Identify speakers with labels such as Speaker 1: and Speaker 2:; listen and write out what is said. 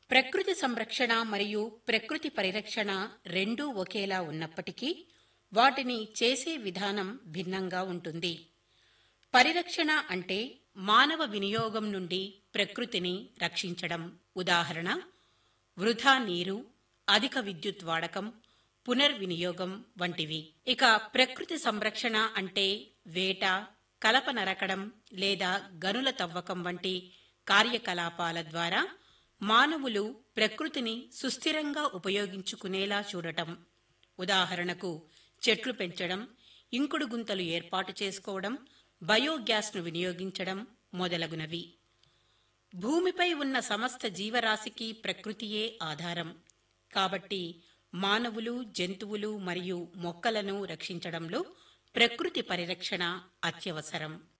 Speaker 1: ప్రకృతి సంరక్షణ మరియు ప్రకృతి పరిరక్షణ రెండూ ఒకేలా ఉన్నప్పటికీ వాటిని చేసే విధానం భిన్నంగా ఉంటుంది పరిరక్షణ అంటే మానవ వినియోగం నుండి ప్రకృతిని రక్షించడం ఉదాహరణ వృధా నీరు అధిక విద్యుత్ వాడకం పునర్వినియోగం వంటివి ఇక ప్రకృతి సంరక్షణ అంటే వేట కలప నరకడం లేదా గనుల తవ్వకం వంటి కార్యకలాపాల ద్వారా మానవులు ప్రకృతిని సుస్థిరంగా ఉపయోగించుకునేలా చూడటం ఉదాహరణకు చెట్లు పెంచడం ఇంకుడు గుంతలు ఏర్పాటు చేసుకోవడం బయోగ్యాస్ను వినియోగించడం మొదలగునవి భూమిపై ఉన్న సమస్త జీవరాశికి ప్రకృతియే ఆధారం కాబట్టి మానవులు జంతువులు మరియు మొక్కలను రక్షించడంలో ప్రకృతి పరిరక్షణ అత్యవసరం